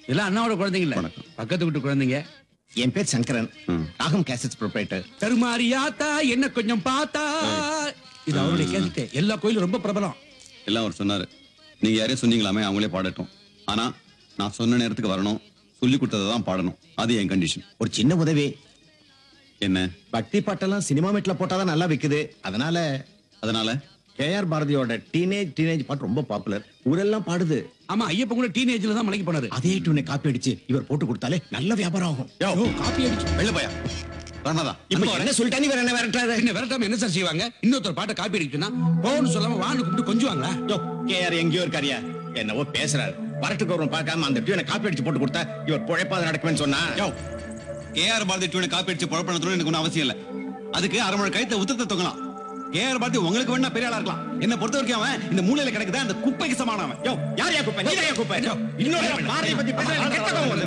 இதெல்லாம் அண்ணாவோட குழந்தைங்க இல்ல வணக்கம். பக்கத்து வீட்டு குழந்தைங்க என் பேர் சங்கரன் ம். ராகம் கேசட்ஸ் ப்ரொப்ரைட்டர் தருமாரியாத்தா என்ன கொஞ்சம் பார்த்தா இது அவருடைய கேட்டுட்டு எல்லா கோயிலும் ரொம்ப பிரபலம் எல்லாம் அவர் சொன்னாரு நீங்க யாரையும் சொன்னீங்களாமே அவங்களே பாடட்டும் ஆனா நான் சொன்ன நேரத்துக்கு வரணும் சொல்லி கொடுத்ததை தான் பாடணும் அது என் கண்டிஷன் ஒரு சின்ன உதவி என்ன பக்தி பாட்டெல்லாம் சினிமா மீட்ல போட்டாதான் நல்லா விக்குது அதனால அதனால கேஆர் பாரதியோட டீனேஜ் டீனேஜ் பாட்டு ரொம்ப பாப்புலர் ஊரெல்லாம் பாடுது ஆமா ஐயப்பன் கூட டீனேஜ்ல தான் மலைக்கு போனாரு அதே டூனை காப்பி அடிச்சு இவர் போட்டு கொடுத்தாலே நல்ல வியாபாரம் ஆகும் ஐயோ, காப்பி அடிச்சு வெளில போயா ராணாதா இப்ப என்ன சொல்லிட்டா நீ வேற என்ன விரட்டாத என்ன விரட்டாம என்ன சார் செய்வாங்க இன்னொருத்தர் பாட்டை காப்பி அடிச்சுன்னா போன்னு சொல்லாம வான்னு கூப்பிட்டு கொஞ்சுவாங்களா யோ கேஆர் எங்கேயோ இருக்காரியா என்னவோ பேசுறாரு வரட்டு கௌரவம் பார்க்காம அந்த டியூனை காப்பி அடிச்சு போட்டு கொடுத்தா இவர் பொழைப்பாத நடக்குமென்னு சொன்னா யோ கேஆர் பாரதி டியூனை காப்பி அடிச்சு புறப்படணும் எனக்கு ஒன்றும் அவசியம் இல்லை அதுக்கு அரை மணி கயத்தை உத்தரத்தை தொங்கலாம் கேஆர் பாரதி உங்களுக்கு வேணா பெரிய ஆளா இருக்கலாம் என்ன பொறுத்த வரைக்கும் அவன் இந்த மூலையில கிடக்குதா அந்த குப்பைக்கு சமானவன் யோ யார் யா குப்பை நீ தான் யா குப்பை இன்னொரு பாரதியை பத்தி பேசுறது கெட்ட கோவம் வருது.